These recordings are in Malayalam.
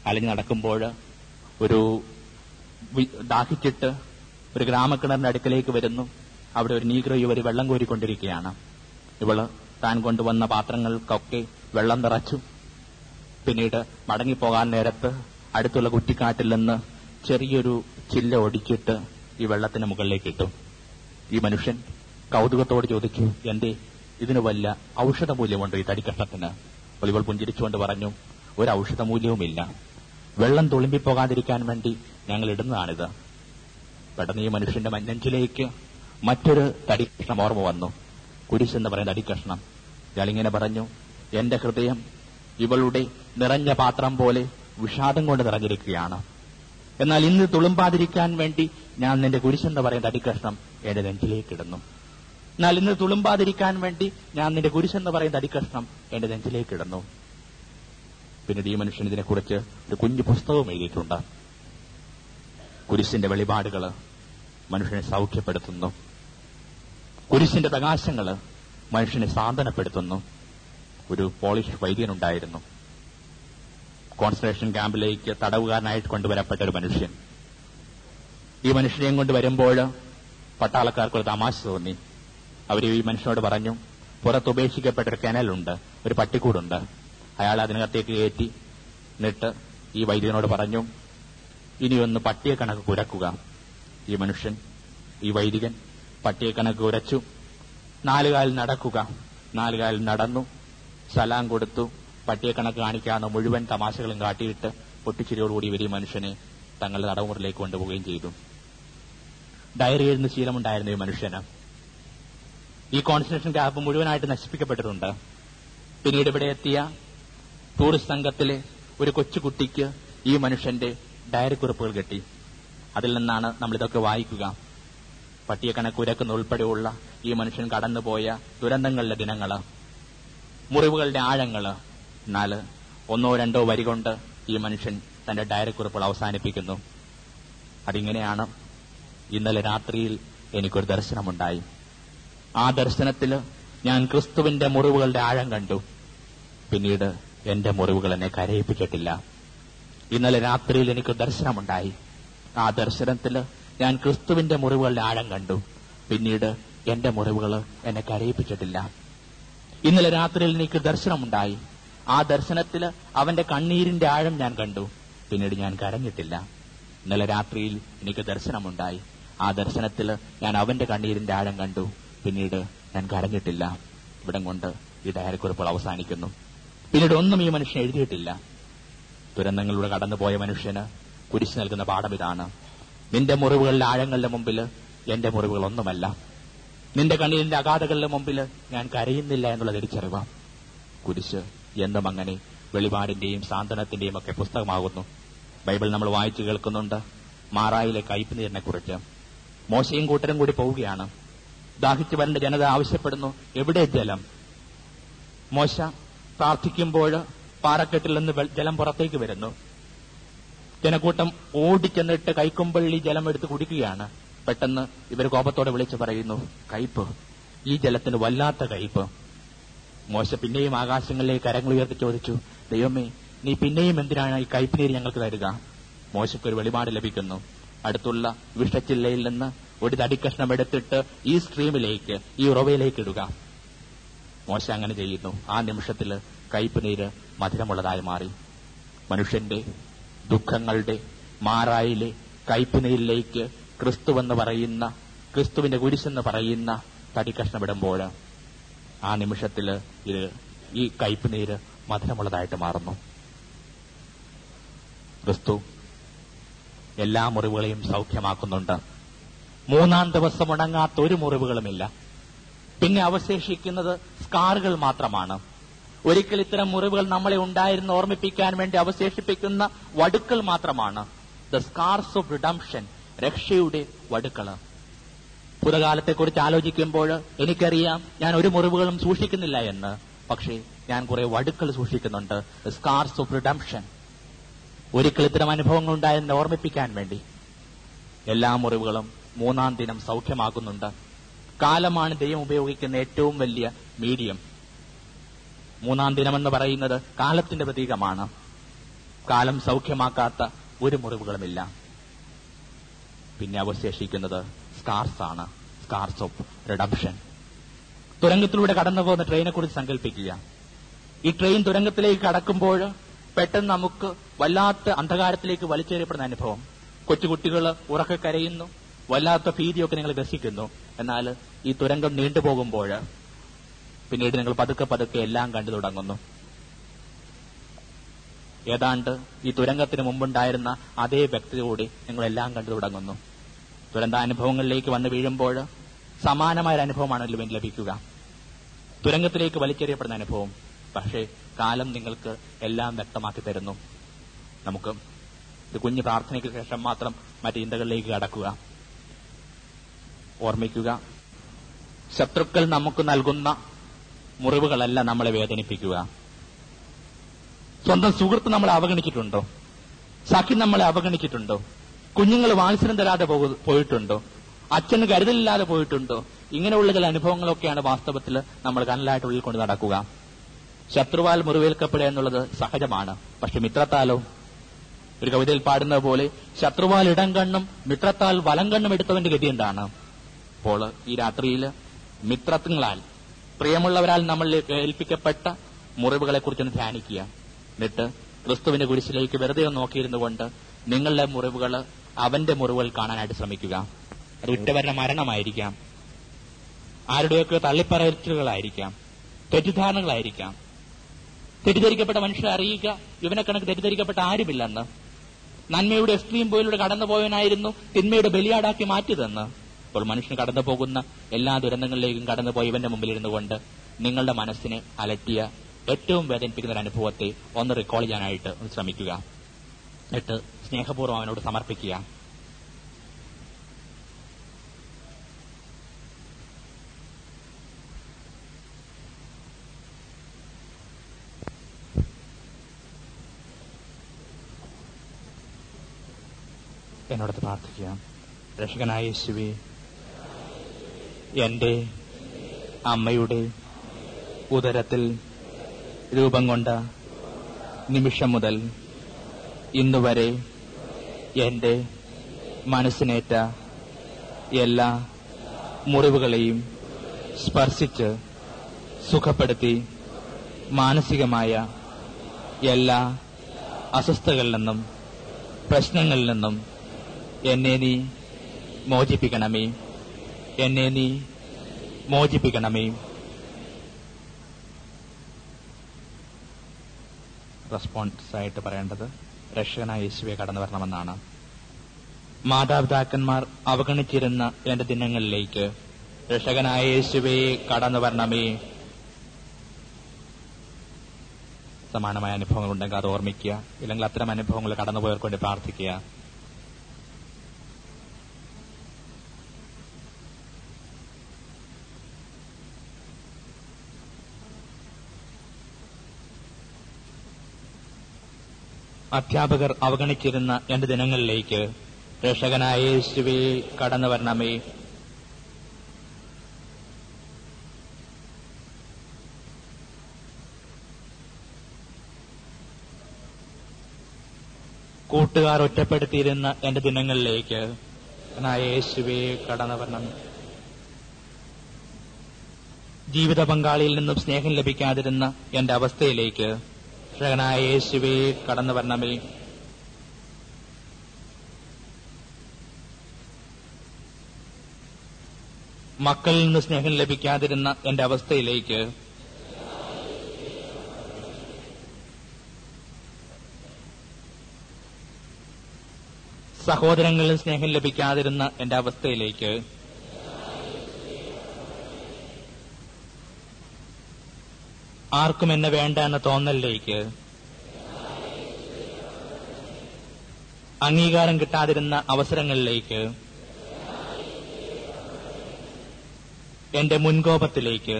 അലഞ്ഞു നടക്കുമ്പോൾ ഒരു വി- ദാഹിച്ചിട്ട് ഒരു ഗ്രാമക്കിണറിന്റെ അടുക്കലേക്ക് വരുന്നു അവിടെ ഒരു നീഗ്രോ യുവതി വെള്ളം കോരിക്കൊണ്ടിരിക്കുകയാണ് ഇവള് താൻ കൊണ്ടുവന്ന പാത്രങ്ങൾക്കൊക്കെ വെള്ളം നിറച്ചു പിന്നീട് മടങ്ങിപ്പോകാൻ നേരത്ത് അടുത്തുള്ള കുറ്റിക്കാട്ടിൽ നിന്ന് ചെറിയൊരു ചില്ല ഒടിച്ചിട്ട് ഈ വെള്ളത്തിന് മുകളിലേക്ക് ഇട്ടു ഈ മനുഷ്യൻ കൗതുകത്തോട് ചോദിച്ചു എന്തേ ഇതിന് വല്ല ഔഷധ മൂല്യമുണ്ടോ ഈ തടിക്കഷ്ണത്തിന് അപ്പോൾ ഇവൾ പുഞ്ചിരിച്ചുകൊണ്ട് പറഞ്ഞു ഒരു ഔഷധ മൂല്യവുമില്ല വെള്ളം തുളുമ്പിപ്പോകാതിരിക്കാൻ വേണ്ടി ഞങ്ങൾ ഇടുന്നതാണിത് പെട്ടെന്ന് ഈ മനുഷ്യന്റെ മഞ്ഞഞ്ചിലേക്ക് മറ്റൊരു തടിക്കഷ്ണം ഓർമ്മ വന്നു കുരിശ് എന്ന് പറയുന്ന തടിക്കഷ്ണം ഇയാളിങ്ങനെ പറഞ്ഞു എന്റെ ഹൃദയം ഇവളുടെ നിറഞ്ഞ പാത്രം പോലെ വിഷാദം കൊണ്ട് നിറഞ്ഞിരിക്കുകയാണ് എന്നാൽ ഇന്ന് തുളുമ്പാതിരിക്കാൻ വേണ്ടി ഞാൻ നിന്റെ കുരിശെന്ന് പറയുന്ന അടിക്കഷ്ണം എന്റെ നെഞ്ചിലേക്ക് ഇടുന്നു എന്നാൽ ഇന്ന് തുളുമ്പാതിരിക്കാൻ വേണ്ടി ഞാൻ നിന്റെ കുരിശെന്ന് പറയുന്ന അടിക്കഷ്ണം എന്റെ നെഞ്ചിലേക്ക് ഇടുന്നു പിന്നീട് ഈ മനുഷ്യൻ ഇതിനെക്കുറിച്ച് ഒരു കുഞ്ഞു പുസ്തകവും എഴുതിയിട്ടുണ്ട് കുരിശിന്റെ വെളിപാടുകള് മനുഷ്യനെ സൗഖ്യപ്പെടുത്തുന്നു കുരിശിന്റെ പ്രകാശങ്ങള് മനുഷ്യനെ സാന്ത്വനപ്പെടുത്തുന്നു ഒരു പോളിഷ് വൈദ്യനുണ്ടായിരുന്നു കോൺസെൻട്രേഷൻ ക്യാമ്പിലേക്ക് തടവുകാരനായിട്ട് കൊണ്ടുവരപ്പെട്ട ഒരു മനുഷ്യൻ ഈ മനുഷ്യനെയും കൊണ്ട് വരുമ്പോൾ പട്ടാളക്കാർക്ക് ഒരു തമാശ തോന്നി അവർ ഈ മനുഷ്യനോട് പറഞ്ഞു പുറത്ത് ഉപേക്ഷിക്കപ്പെട്ട ഒരു കെനലുണ്ട് ഒരു പട്ടിക്കൂടുണ്ട് അയാൾ അതിനകത്തേക്ക് കയറ്റി എന്നിട്ട് ഈ വൈദ്യനോട് പറഞ്ഞു ഇനി ഒന്ന് പട്ടിയെ കണക്ക് കുരക്കുക ഈ മനുഷ്യൻ ഈ വൈദികൻ പട്ടിയെ കണക്ക് കുരച്ചു നാലുകാലിൽ നടക്കുക നാലുകാലിൽ നടന്നു സലാം കൊടുത്തു പട്ടിയെ കണക്ക് കാണിക്കാവുന്ന മുഴുവൻ തമാശകളും കാട്ടിയിട്ട് പൊട്ടിച്ചിരിയോടുകൂടി ഇവർ ഈ മനുഷ്യനെ തങ്ങളുടെ തടവുമുറിലേക്ക് കൊണ്ടുപോവുകയും ചെയ്തു ഡയറി എഴുതുന്ന ശീലമുണ്ടായിരുന്നു ഈ മനുഷ്യന് ഈ കോൺസെൻട്രേഷൻ ക്യാമ്പ് മുഴുവനായിട്ട് നശിപ്പിക്കപ്പെട്ടിട്ടുണ്ട് പിന്നീട് ഇവിടെ എത്തിയ ടൂറിസ്റ്റ് സംഘത്തിലെ ഒരു കൊച്ചുകുട്ടിക്ക് ഈ മനുഷ്യന്റെ ഡയറി കുറിപ്പുകൾ കിട്ടി അതിൽ നിന്നാണ് നമ്മൾ ഇതൊക്കെ വായിക്കുക പട്ടിയെ കണക്കുരക്കുന്ന ഉൾപ്പെടെയുള്ള ഈ മനുഷ്യൻ കടന്നുപോയ ദുരന്തങ്ങളുടെ ദിനങ്ങള് മുറിവുകളുടെ ആഴങ്ങള് എന്നാൽ ഒന്നോ രണ്ടോ വരി കൊണ്ട് ഈ മനുഷ്യൻ തന്റെ ഡയറി കുറിപ്പുകൾ അവസാനിപ്പിക്കുന്നു അതിങ്ങനെയാണ് ഇന്നലെ രാത്രിയിൽ എനിക്കൊരു ദർശനമുണ്ടായി ആ ദർശനത്തിൽ ഞാൻ ക്രിസ്തുവിന്റെ മുറിവുകളുടെ ആഴം കണ്ടു പിന്നീട് എന്റെ മുറിവുകൾ എന്നെ കരയിപ്പിച്ചിട്ടില്ല ഇന്നലെ രാത്രിയിൽ എനിക്ക് ദർശനമുണ്ടായി ആ ദർശനത്തിൽ ഞാൻ ക്രിസ്തുവിന്റെ മുറിവുകളുടെ ആഴം കണ്ടു പിന്നീട് എന്റെ മുറിവുകൾ എന്നെ കരയിപ്പിച്ചിട്ടില്ല ഇന്നലെ രാത്രിയിൽ എനിക്ക് ദർശനമുണ്ടായി ആ ദർശനത്തിൽ അവന്റെ കണ്ണീരിന്റെ ആഴം ഞാൻ കണ്ടു പിന്നീട് ഞാൻ കരഞ്ഞിട്ടില്ല ഇന്നലെ രാത്രിയിൽ എനിക്ക് ദർശനമുണ്ടായി ആ ദർശനത്തിൽ ഞാൻ അവന്റെ കണ്ണീരിന്റെ ആഴം കണ്ടു പിന്നീട് ഞാൻ കരഞ്ഞിട്ടില്ല ഇവിടം കൊണ്ട് ഈ ഡയറിക്കുറിപ്പുകൾ അവസാനിക്കുന്നു പിന്നീട് ഒന്നും ഈ മനുഷ്യൻ എഴുതിയിട്ടില്ല ദുരന്തങ്ങളിലൂടെ കടന്നുപോയ മനുഷ്യന് കുരിശ് നൽകുന്ന പാഠം ഇതാണ് നിന്റെ മുറിവുകളിലെ ആഴങ്ങളുടെ മുമ്പിൽ എന്റെ മുറിവുകൾ ഒന്നുമല്ല നിന്റെ കണ്ണീരിന്റെ അഗാധകളുടെ മുമ്പിൽ ഞാൻ കരയുന്നില്ല എന്നുള്ള തിരിച്ചറിവ് കുരിശ് എന്നും അങ്ങനെ വെളിപാടിന്റെയും സാന്ത്വനത്തിന്റെയും ഒക്കെ പുസ്തകമാകുന്നു ബൈബിൾ നമ്മൾ വായിച്ചു കേൾക്കുന്നുണ്ട് മാറായിലെ കയ്പ് നീരിനെ കുറിച്ച് മോശയും കൂട്ടരും കൂടി പോവുകയാണ് ദാഹിച്ചു വരേണ്ട ജനത ആവശ്യപ്പെടുന്നു എവിടെ ജലം മോശ പ്രാർത്ഥിക്കുമ്പോൾ പാറക്കെട്ടിൽ നിന്ന് വെ- ജലം പുറത്തേക്ക് വരുന്നു ജനക്കൂട്ടം ഓടിച്ചെന്നിട്ട് കൈക്കൊമ്പള്ളി ജലം എടുത്ത് കുടിക്കുകയാണ് പെട്ടെന്ന് ഇവർ കോപത്തോടെ വിളിച്ചു പറയുന്നു കയ്പ് ഈ ജലത്തിന് വല്ലാത്ത കയ്പ് മോശ പിന്നെയും ആകാശങ്ങളിലേക്ക് കരങ്ങൾ ഉയർത്തി ചോദിച്ചു ദൈവമേ നീ പിന്നെയും എന്തിനാണ് ഈ കയ്പുനീര് ഞങ്ങൾക്ക് തരിക മോശയ്ക്ക് ഒരു വെളിപാട് ലഭിക്കുന്നു അടുത്തുള്ള വിഷച്ചില്ലയിൽ നിന്ന് ഒരു തടിക്കഷ്ണം എടുത്തിട്ട് ഈ സ്ട്രീമിലേക്ക് ഈ ഉറവയിലേക്ക് ഇടുക മോശ അങ്ങനെ ചെയ്യുന്നു ആ നിമിഷത്തിൽ കയ്പുനീര് മധുരമുള്ളതായി മാറി മനുഷ്യന്റെ ദുഃഖങ്ങളുടെ മാറായിലെ കയ്പുനീരിലേക്ക് ക്രിസ്തുവെന്ന് പറയുന്ന ക്രിസ്തുവിന്റെ കുരിശെന്ന് പറയുന്ന തടിക്കഷ്ണമിടുമ്പോൾ ആ നിമിഷത്തില് ഇത് ഈ കയ്പുനീര് മധുരമുള്ളതായിട്ട് മാറുന്നു ക്രിസ്തു എല്ലാ മുറിവുകളെയും സൗഖ്യമാക്കുന്നുണ്ട് മൂന്നാം ദിവസം ഉണങ്ങാത്ത ഒരു മുറിവുകളുമില്ല പിന്നെ അവശേഷിക്കുന്നത് സ്കാറുകൾ മാത്രമാണ് ഒരിക്കൽ ഇത്തരം മുറിവുകൾ നമ്മളെ ഉണ്ടായിരുന്ന് ഓർമ്മിപ്പിക്കാൻ വേണ്ടി അവശേഷിപ്പിക്കുന്ന വടുക്കൾ മാത്രമാണ് ദ സ്കാർസ് ഓഫ് റിഡംഷൻ രക്ഷയുടെ വടുക്കള് ഭൂതകാലത്തെക്കുറിച്ച് ആലോചിക്കുമ്പോൾ എനിക്കറിയാം ഞാൻ ഒരു മുറിവുകളും സൂക്ഷിക്കുന്നില്ല എന്ന് പക്ഷേ ഞാൻ കുറെ വടുക്കൾ സൂക്ഷിക്കുന്നുണ്ട് സ്കാർസ് ഓഫ് റിഡംഷൻ ഒരിക്കൽ ഇത്തരം അനുഭവങ്ങൾ ഉണ്ടായെന്ന് ഓർമ്മിപ്പിക്കാൻ വേണ്ടി എല്ലാ മുറിവുകളും മൂന്നാം ദിനം സൗഖ്യമാകുന്നുണ്ട് കാലമാണ് ദൈവം ഉപയോഗിക്കുന്ന ഏറ്റവും വലിയ മീഡിയം മൂന്നാം ദിനമെന്ന് പറയുന്നത് കാലത്തിന്റെ പ്രതീകമാണ് കാലം സൗഖ്യമാക്കാത്ത ഒരു മുറിവുകളുമില്ല പിന്നെ അവശേഷിക്കുന്നത് സ്കാർസ് ആണ് സ്കാർസ് ഓഫ് റിഡംഷൻ തുരങ്കത്തിലൂടെ കടന്നു പോകുന്ന ട്രെയിനെ കുറിച്ച് സങ്കല്പിക്കുക ഈ ട്രെയിൻ തുരങ്കത്തിലേക്ക് കടക്കുമ്പോൾ പെട്ടെന്ന് നമുക്ക് വല്ലാത്ത അന്ധകാരത്തിലേക്ക് വലിച്ചേറിയപ്പെടുന്ന അനുഭവം കൊച്ചുകുട്ടികൾ ഉറക്കെ കരയുന്നു വല്ലാത്ത ഭീതിയൊക്കെ നിങ്ങൾ ഗ്രസിക്കുന്നു എന്നാൽ ഈ തുരങ്കം നീണ്ടുപോകുമ്പോൾ പിന്നീട് നിങ്ങൾ പതുക്കെ പതുക്കെ എല്ലാം കണ്ടു തുടങ്ങുന്നു ഏതാണ്ട് ഈ തുരങ്കത്തിന് മുമ്പുണ്ടായിരുന്ന അതേ വ്യക്തിയോടെ നിങ്ങൾ എല്ലാം കണ്ടു തുടങ്ങുന്നു ദുരന്താനുഭവങ്ങളിലേക്ക് വന്ന് വീഴുമ്പോൾ സമാനമായ ഒരു അനുഭവമാണ് ഇതിൽ ലഭിക്കുക തുരങ്കത്തിലേക്ക് വലിച്ചെറിയപ്പെടുന്ന അനുഭവം പക്ഷേ കാലം നിങ്ങൾക്ക് എല്ലാം വ്യക്തമാക്കി തരുന്നു നമുക്ക് ഒരു കുഞ്ഞു പ്രാർത്ഥനയ്ക്ക് ശേഷം മാത്രം മറ്റു ചിന്തകളിലേക്ക് കടക്കുക ഓർമ്മിക്കുക ശത്രുക്കൾ നമുക്ക് നൽകുന്ന മുറിവുകളല്ല നമ്മളെ വേദനിപ്പിക്കുക സ്വന്തം സുഹൃത്ത് നമ്മളെ അവഗണിച്ചിട്ടുണ്ടോ സഖി നമ്മളെ അവഗണിച്ചിട്ടുണ്ടോ കുഞ്ഞുങ്ങൾ വാത്സരം തരാതെ പോകു- പോയിട്ടുണ്ടോ അച്ഛന് കരുതലില്ലാതെ പോയിട്ടുണ്ടോ ഇങ്ങനെയുള്ള ചില അനുഭവങ്ങളൊക്കെയാണ് വാസ്തവത്തിൽ നമ്മൾ കനലായിട്ട് ഉള്ളിൽ കൊണ്ട് നടക്കുക ശത്രുവാൽ മുറിവേൽക്കപ്പെടുക എന്നുള്ളത് സഹജമാണ് പക്ഷെ മിത്രത്താലോ ഒരു കവിതയിൽ പാടുന്നത് പോലെ ശത്രുവാൽ ഇടം കണ്ണും മിത്രത്താൽ വലം കണ്ണും എടുത്തവന്റെ ഗതി എന്താണ് അപ്പോൾ ഈ രാത്രിയിൽ മിത്രങ്ങളാൽ പ്രിയമുള്ളവരാൽ നമ്മൾ ഏൽപ്പിക്കപ്പെട്ട മുറിവുകളെ കുറിച്ചൊന്ന് ധ്യാനിക്കുക എന്നിട്ട് ക്രിസ്തുവിന്റെ കുരിശിലേക്ക് വെറുതെ ഒന്ന് നോക്കിയിരുന്നു കൊണ്ട് നിങ്ങളുടെ മുറിവുകൾ അവന്റെ മുറിവുകൾ കാണാനായിട്ട് ശ്രമിക്കുക അത് ഉറ്റവരുടെ മരണമായിരിക്കാം ആരുടെയൊക്കെ തള്ളിപ്പറയലുകളായിരിക്കാം തെറ്റിദ്ധാരണകളായിരിക്കാം തെറ്റിദ്ധരിക്കപ്പെട്ട മനുഷ്യരെ അറിയിക്കുക ഇവനെ കണക്ക് തെറ്റിദ്ധരിക്കപ്പെട്ട ആരുമില്ലെന്ന് നന്മയുടെ എക്സ്ട്രീം പോയിലൂടെ കടന്നുപോയവനായിരുന്നു തിന്മയുടെ ബലിയാടാക്കി മാറ്റിയതെന്ന് അപ്പോൾ മനുഷ്യൻ കടന്നു പോകുന്ന എല്ലാ ദുരന്തങ്ങളിലേക്കും കടന്നുപോയി ഇവന്റെ മുമ്പിൽ ഇരുന്നു കൊണ്ട് നിങ്ങളുടെ മനസ്സിനെ അലട്ടിയ ഏറ്റവും വേദനിപ്പിക്കുന്ന ഒരു അനുഭവത്തെ ഒന്ന് റീകോൾ ചെയ്യാനായിട്ട് ഒന്ന് ശ്രമിക്കുക എന്നിട്ട് സ്നേഹപൂർവ്വം അവനോട് സമർപ്പിക്കുക എന്നോട് പ്രാർത്ഥിക്കുക രക്ഷകനായ യേശുവേ എന്റെ അമ്മയുടെ ഉദരത്തിൽ രൂപം കൊണ്ട നിമിഷം മുതൽ ഇന്നുവരെ എന്റെ മനസ്സിനേറ്റ എല്ലാ മുറിവുകളെയും സ്പർശിച്ച് സുഖപ്പെടുത്തി മാനസികമായ എല്ലാ അസ്വസ്ഥതകളിൽ നിന്നും പ്രശ്നങ്ങളിൽ നിന്നും എന്നെ നീ മോചിപ്പിക്കണമേ എന്നെ നീ മോചിപ്പിക്കണമേ റെസ്പോൺസ് ആയിട്ട് പറയേണ്ടത് രക്ഷകനായ യേശുവെ കടന്നു വരണമെന്നാണ് മാതാപിതാക്കന്മാർ അവഗണിച്ചിരുന്ന എന്റെ ദിനങ്ങളിലേക്ക് രക്ഷകനായ യേശുവെ കടന്നു വരണമേ സമാനമായ അനുഭവങ്ങൾ ഉണ്ടെങ്കിൽ അത് ഓർമ്മിക്കുക ഇല്ലെങ്കിൽ അത്തരം അനുഭവങ്ങൾ കടന്നുപോയവർക്ക് വേണ്ടി പ്രാർത്ഥിക്കുക അധ്യാപകർ അവഗണിച്ചിരുന്ന എന്റെ ദിനങ്ങളിലേക്ക് രക്ഷകനായ യേശുവേ കടന്നു വരണമേ കൂട്ടുകാർ ഒറ്റപ്പെടുത്തിയിരുന്ന എന്റെ ദിനങ്ങളിലേക്ക് രക്ഷകനായ യേശുവേ കടന്നു വരണം ജീവിത പങ്കാളിയിൽ നിന്നും സ്നേഹം ലഭിക്കാതിരുന്ന എന്റെ അവസ്ഥയിലേക്ക് രക്ഷകനായ യേശുവേ കടന്നു വരണമേ മക്കളിൽ നിന്ന് സ്നേഹം ലഭിക്കാതിരുന്ന എന്റെ അവസ്ഥയിലേക്ക് സഹോദരങ്ങളിൽ സ്നേഹം ലഭിക്കാതിരുന്ന എന്റെ അവസ്ഥയിലേക്ക് ആർക്കും എന്നെ വേണ്ട എന്ന തോന്നലിലേക്ക് അംഗീകാരം കിട്ടാതിരുന്ന അവസരങ്ങളിലേക്ക് എന്റെ മുൻകോപത്തിലേക്ക്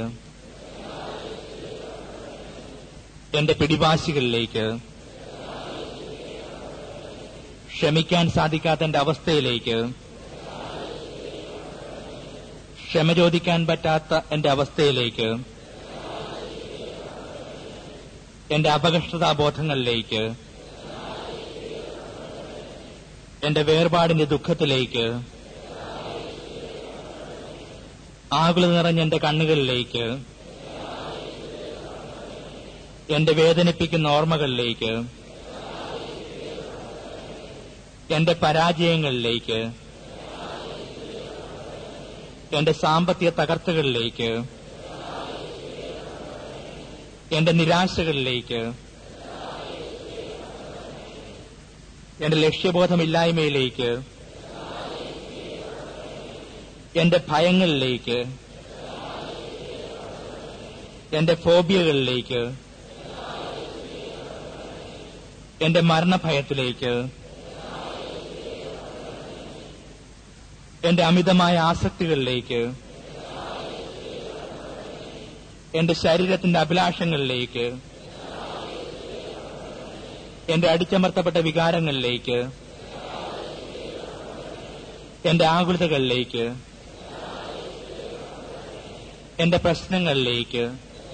എന്റെ പിടിവാശികളിലേക്ക് ക്ഷമിക്കാൻ സാധിക്കാത്ത എന്റെ അവസ്ഥയിലേക്ക് ക്ഷമ ചോദിക്കാൻ പറ്റാത്ത എന്റെ അവസ്ഥയിലേക്ക് എന്റെ അപകർഷതാബോധങ്ങളിലേക്ക് എന്റെ വേർപാടിന്റെ ദുഃഖത്തിലേക്ക് ആകുല നിറഞ്ഞ എന്റെ കണ്ണുകളിലേക്ക് എന്റെ വേദനിപ്പിക്കുന്ന ഓർമ്മകളിലേക്ക് എന്റെ പരാജയങ്ങളിലേക്ക് എന്റെ സാമ്പത്തിക തകർച്ചകളിലേക്ക് എന്റെ നിരാശകളിലേക്ക് എന്റെ ലക്ഷ്യബോധമില്ലായ്മയിലേക്ക് എന്റെ ഭയങ്ങളിലേക്ക് എന്റെ ഫോബിയകളിലേക്ക് എന്റെ മരണഭയത്തിലേക്ക് എന്റെ അമിതമായ ആസക്തികളിലേക്ക് എന്റെ ശരീരത്തിന്റെ അഭിലാഷങ്ങളിലേക്ക് എന്റെ അടിച്ചമർത്തപ്പെട്ട വികാരങ്ങളിലേക്ക് എന്റെ ആകുലതകളിലേക്ക് എന്റെ പ്രശ്നങ്ങളിലേക്ക്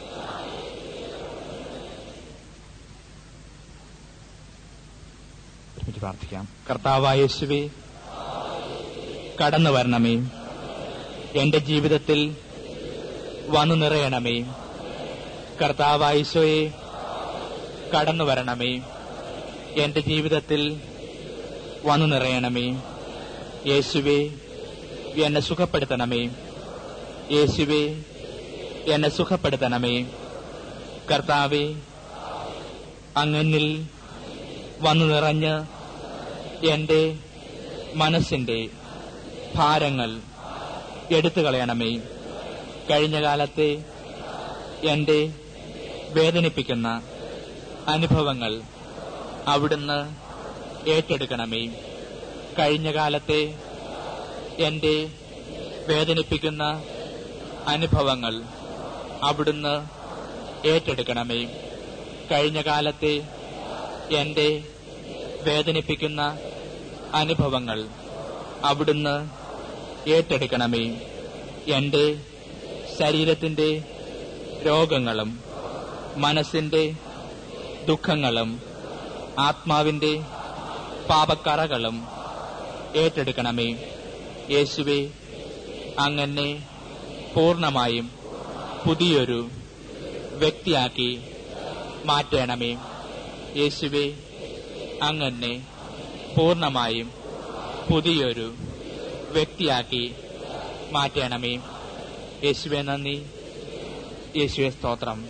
ഒരുമിച്ച് പ്രാർത്ഥിക്കാം കർത്താവായ യേശുവേ കടന്നു വരണമേ എന്റെ ജീവിതത്തിൽ വന്നു നിറയണമേ കർത്താവായ ഈശോയെ കടന്നു വരണമേ എന്റെ ജീവിതത്തിൽ വന്നു നിറയണമേ യേശുവേ എന്നെ സുഖപ്പെടുത്തണമേ യേശുവേ എന്നെ സുഖപ്പെടുത്തണമേ കർത്താവേ അങ്ങനിൽ വന്നു നിറഞ്ഞ് എന്റെ മനസ്സിന്റെ ഭാരങ്ങൾ എടുത്തു കളയണമേ കഴിഞ്ഞ കാലത്തെ എന്റെ വേദനിപ്പിക്കുന്ന അനുഭവങ്ങൾ അവിടുന്ന് ഏറ്റെടുക്കണമേ കഴിഞ്ഞ കാലത്തെ എന്റെ വേദനിപ്പിക്കുന്ന അനുഭവങ്ങൾ അവിടുന്ന് ഏറ്റെടുക്കണമേ കഴിഞ്ഞ കാലത്തെ എന്റെ വേദനിപ്പിക്കുന്ന അനുഭവങ്ങൾ അവിടുന്ന് ഏറ്റെടുക്കണമേ എന്റെ ശരീരത്തിന്റെ രോഗങ്ങളും മനസ്സിന്റെ ദുഃഖങ്ങളും ആത്മാവിന്റെ പാപക്കറകളും ഏറ്റെടുക്കണമേ യേശുവെ അങ്ങനെ പൂർണ്ണമായും പുതിയൊരു വ്യക്തിയാക്കി മാറ്റണമേ യേശുവെ അങ്ങനെ പൂർണ്ണമായും പുതിയൊരു വ്യക്തിയാക്കി മാറ്റണമേ യേശുവെ നന്ദി യേശുവെ സ്തോത്രം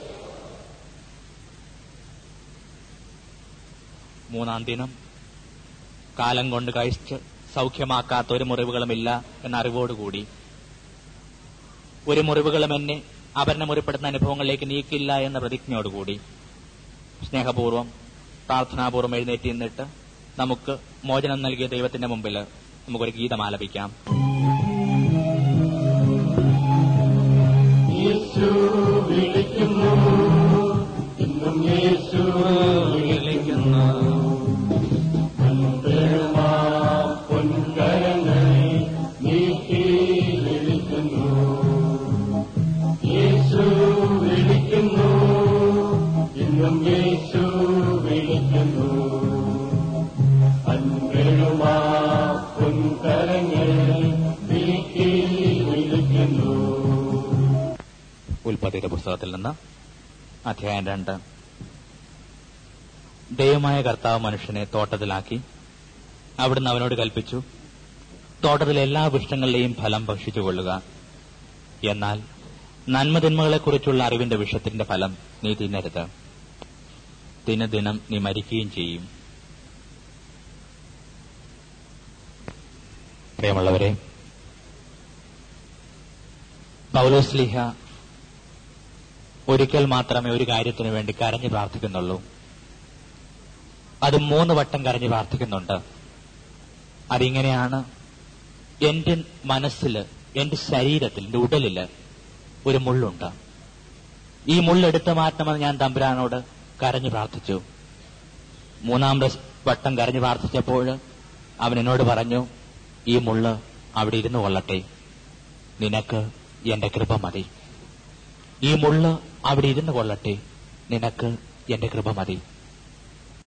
മൂന്നാം ദിനം കാലം കൊണ്ട് കഴിച്ച് സൗഖ്യമാക്കാത്ത ഒരു മുറിവുകളുമില്ല എന്ന അറിവോടുകൂടി ഒരു മുറിവുകളും എന്നെ അപരനെ മുറിപ്പെടുത്തുന്ന അനുഭവങ്ങളിലേക്ക് നീക്കില്ല എന്ന പ്രതിജ്ഞയോടുകൂടി സ്നേഹപൂർവം പ്രാർത്ഥനാപൂർവം എഴുന്നേറ്റ് നിന്നിട്ട് നമുക്ക് മോചനം നൽകിയ ദൈവത്തിന്റെ മുമ്പിൽ നമുക്കൊരു ഗീതം ആലപിക്കാം യേശു വിളിക്കുന്നു ഇന്നും യേശു വിളിക്കുന്നു അൻപേഴുമാ പൊൻകരങ്ങളെ നീട്ടി വിളിക്കുന്നു യേശു വിളിക്കുന്നു ഇന്നും യേശു വിളിക്കുന്നു അൻപേഴുമാ പൊൻകരങ്ങൾ നീട്ടി വിളിക്കുന്നു ഉൽപ്പത്തിയുടെ പുസ്തകത്തിൽ നിന്ന് അധ്യായം രണ്ട് ദൈവമായ കർത്താവ് മനുഷ്യനെ തോട്ടത്തിലാക്കി അവിടുന്ന് അവനോട് കൽപ്പിച്ചു തോട്ടത്തിലെ എല്ലാ വൃക്ഷങ്ങളുടെയും ഫലം ഭക്ഷിച്ചുകൊള്ളുക എന്നാൽ നന്മതിന്മകളെക്കുറിച്ചുള്ള അറിവിന്റെ വിഷത്തിന്റെ ഫലം നീ തിന്നരുത് ദിനദിനം നീ മരിക്കുകയും ചെയ്യും പ്രിയമുള്ളവരെ പൗലോസ്ലിഹ ഒരിക്കൽ മാത്രമേ ഒരു കാര്യത്തിനു വേണ്ടി കരഞ്ഞു പ്രാർത്ഥിക്കുന്നുള്ളൂ അത് മൂന്ന് വട്ടം കരഞ്ഞു പ്രാർത്ഥിക്കുന്നുണ്ട് അതിങ്ങനെയാണ് എന്റെ മനസ്സിൽ എന്റെ ശരീരത്തിൽ എന്റെ ഉടലില് ഒരു മുള്ളുണ്ട് ഈ മുള്ളെടുത്ത് മാറ്റണമെന്ന് ഞാൻ തമ്പുരാനോട് കരഞ്ഞു പ്രാർത്ഥിച്ചു മൂന്നാം പ്രസ്- വട്ടം കരഞ്ഞു പ്രാർത്ഥിച്ചപ്പോൾ അവൻ എന്നോട് പറഞ്ഞു ഈ മുള്ള് അവിടെ ഇരുന്നു കൊള്ളട്ടെ നിനക്ക് എന്റെ കൃപ മതി ഈ മുള്ള് അവിടെ ഇരുന്നു കൊള്ളട്ടെ നിനക്ക് എന്റെ കൃപ മതി